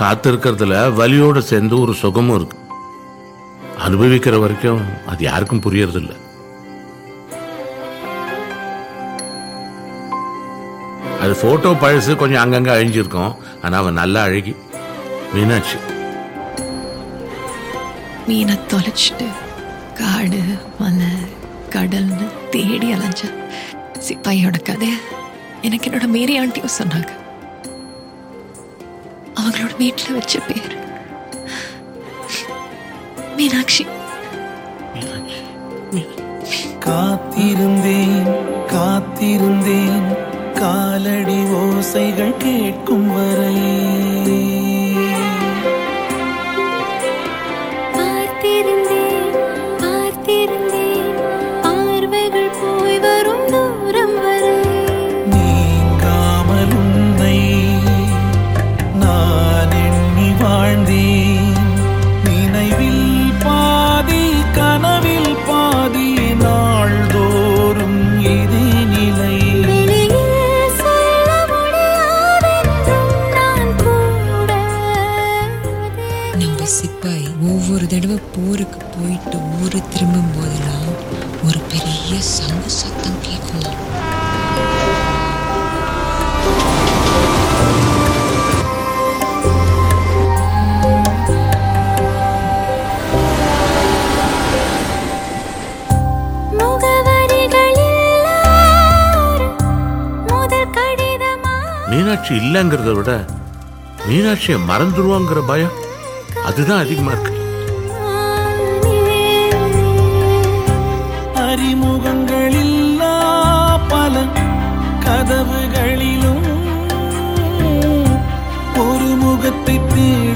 காத்திருக்கிறதுல வலியோட சேர்ந்து ஒரு சுகமும் இருக்கு அனுபவிக்கிற வரைக்கும் அது யாருக்கும் புரியறதில்ல அது போட்டோ பழசு கொஞ்சம் அங்கங்க அழிஞ்சிருக்கும் ஆனா அவன் நல்லா அழகி மீனாட்சி மீனை தொலைச்சிட்டு காடு மலை கடல்னு தேடி அலைஞ்ச சிப்பாயோட கதைய எனக்கு என்னோட மேரி ஆண்டியும் சொன்னாங்க அவங்களோட வீட்டில் வச்ச பேர் மீனாட்சி காத்திருந்தேன் காத்திருந்தேன் காலடி ஓசைகள் கேட்கும் வரை பார்த்திருந்தேன் பார்த்திருந்தேன் பார்வைகள் போய் வரும் தூரம் வரை நீங்காமல் உன்னை நான் எண்ணி வாழ்ந்தேன் நினைவில் பாதி கனவில் பாதி நாள்தோறும் இதே நிலை வெளியில் சொல்ல முடியாதென்றும் நான் கூட நம்ம சிப்பாய் ஒவ்வொரு தடவை போருக்கு போயிட்டு ஊரு திரும்பும் போதெல்லாம் ஒரு பெரிய சங்கு சத்தம் கேட்குமா முகவரிகளில் ஒரு முதல் கடிதமா மீனாட்சி இல்லைங்கிறத விட மீனாட்சியை மறந்துருவாங்கிற பயம் அதுதான் அதிகமா இருக்கு அறிமுகங்களில்லா பல கதவுகளிலும் ஒரு முகத்தை தேடி